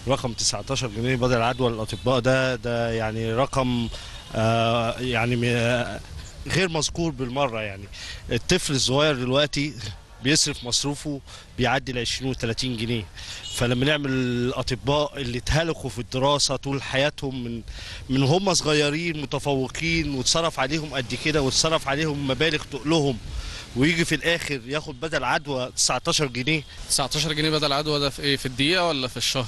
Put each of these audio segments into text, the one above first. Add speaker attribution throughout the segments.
Speaker 1: رقم 19 جنيه بدل عدوى للاطباء ده ده يعني رقم آه يعني م- آه، غير مذكور بالمره يعني الطفل الصغير دلوقتي بيصرف مصروفه بيعدي ال 20 و 30 جنيه فلما نعمل الاطباء اللي اتهلكوا في الدراسه طول حياتهم من من هم صغيرين متفوقين واتصرف عليهم قد كده واتصرف عليهم مبالغ تقلهم ويجي في الاخر ياخد بدل عدوى 19 جنيه
Speaker 2: 19 جنيه بدل عدوى ده في ايه في الدقيقة ولا في الشهر؟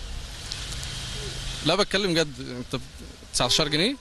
Speaker 2: لا بتكلم جد انت 19 جنيه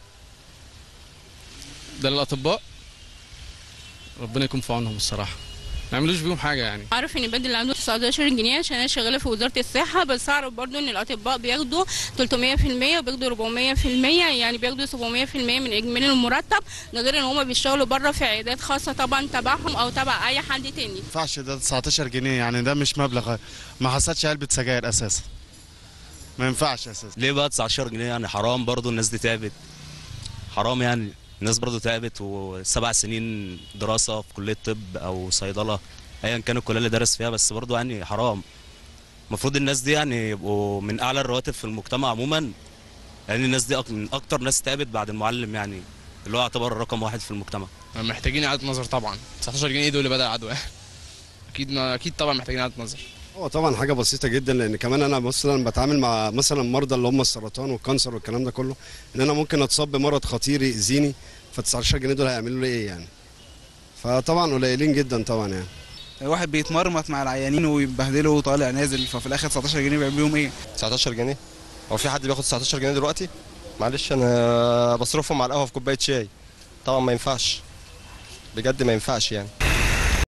Speaker 2: ده للأطباء ربنا يكون في عونهم الصراحة ما يعملوش بيهم حاجة يعني
Speaker 3: اعرف ان بدل عنده 19 جنيه عشان انا شغاله في وزاره الصحه بس اعرف برضو ان الاطباء بياخدوا 300% وبياخدوا 400% يعني بياخدوا 700% من اجمالي المرتب ده غير ان هم بيشتغلوا بره في عيادات خاصه طبعا تبعهم او تبع اي حد تاني
Speaker 4: ما ينفعش ده 19 جنيه يعني ده مش مبلغ ما حصلش علبه سجاير اساسا ما ينفعش اساسا
Speaker 5: ليه بقى 19 جنيه يعني حرام برضو الناس دي تعبت حرام يعني الناس برضو تعبت وسبع سنين دراسة في كلية طب أو صيدلة أيا كان الكلية اللي درس فيها بس برضو يعني حرام المفروض الناس دي يعني يبقوا من أعلى الرواتب في المجتمع عموما لأن الناس دي أك- من أكتر ناس تعبت بعد المعلم يعني اللي هو يعتبر رقم واحد في المجتمع
Speaker 2: محتاجين إعادة نظر طبعا 19 جنيه دول اللي بدل عدوى أكيد أكيد طبعا محتاجين إعادة نظر
Speaker 6: هو طبعا حاجه بسيطه جدا لان كمان انا مثلا بتعامل مع مثلا مرضى اللي هم السرطان والكانسر والكلام ده كله ان انا ممكن اتصاب بمرض خطير يأذيني ف 19 جنيه دول هيعملوا لي ايه يعني فطبعا قليلين جدا طبعا يعني
Speaker 7: الواحد بيتمرمط مع العيانين ويبهدله وطالع نازل ففي الاخر 19 جنيه بيعمل بيهم ايه
Speaker 8: 19 جنيه هو في حد بياخد 19 جنيه دلوقتي معلش انا بصرفهم على القهوه في كوبايه شاي طبعا ما ينفعش بجد ما ينفعش يعني